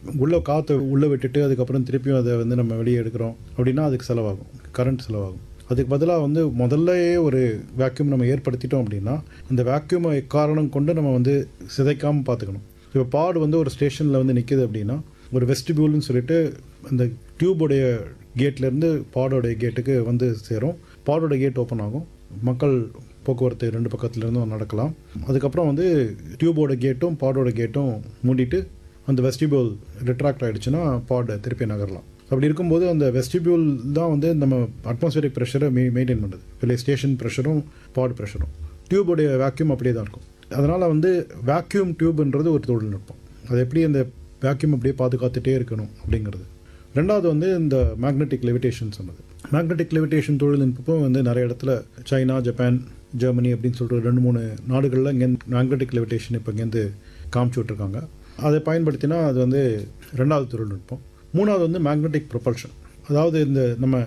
உள்ளே காற்றை உள்ளே விட்டுட்டு அதுக்கப்புறம் திருப்பியும் அதை வந்து நம்ம வெளியே எடுக்கிறோம் அப்படின்னா அதுக்கு செலவாகும் கரண்ட் செலவாகும் அதுக்கு பதிலாக வந்து முதல்லயே ஒரு வேக்யூம் நம்ம ஏற்படுத்திட்டோம் அப்படின்னா அந்த வேக்யூமை காரணம் கொண்டு நம்ம வந்து சிதைக்காமல் பார்த்துக்கணும் இப்போ பாடு வந்து ஒரு ஸ்டேஷனில் வந்து நிற்கிது அப்படின்னா ஒரு வெஸ்டிபியூல்னு சொல்லிட்டு அந்த டியூபோடைய கேட்லேருந்து பாடோடைய கேட்டுக்கு வந்து சேரும் பாடோட கேட் ஓப்பன் ஆகும் மக்கள் போக்குவரத்து ரெண்டு பக்கத்துலேருந்தும் நடக்கலாம் அதுக்கப்புறம் வந்து டியூபோட கேட்டும் பாடோட கேட்டும் மூடிட்டு அந்த வெஸ்டிபியூல் ரிட்ராக்ட் ஆகிடுச்சுன்னா பாடு திருப்பி நகரலாம் அப்படி இருக்கும்போது அந்த வெஸ்டிபியூல் தான் வந்து நம்ம அட்மாஸ்பியரிக் ப்ரெஷரை மெ மெயின்டைன் பண்ணுது வெளியே ஸ்டேஷன் ப்ரெஷரும் பாட் ப்ரெஷரும் டியூபோடைய வேக்யூம் அப்படியே தான் இருக்கும் அதனால் வந்து வேக்யூம் டியூப்ன்றது ஒரு தொழில்நுட்பம் அது எப்படி அந்த வேக்யூம் அப்படியே பாதுகாத்துட்டே இருக்கணும் அப்படிங்கிறது ரெண்டாவது வந்து இந்த மேக்னெட்டிக் லெவிடேஷன் சொன்னது மேக்னெட்டிக் லெவிடேஷன் தொழில்நுட்பம் வந்து நிறைய இடத்துல சைனா ஜப்பான் ஜெர்மனி அப்படின்னு சொல்லிட்டு ரெண்டு மூணு நாடுகளில் இங்கே மேக்னெட்டிக் லெவிடேஷன் இப்போ இங்கேருந்து காமிச்சு விட்ருக்காங்க அதை பயன்படுத்தினா அது வந்து ரெண்டாவது தொழில்நுட்பம் மூணாவது வந்து மேக்னெட்டிக் ப்ரொபல்ஷன் அதாவது இந்த நம்ம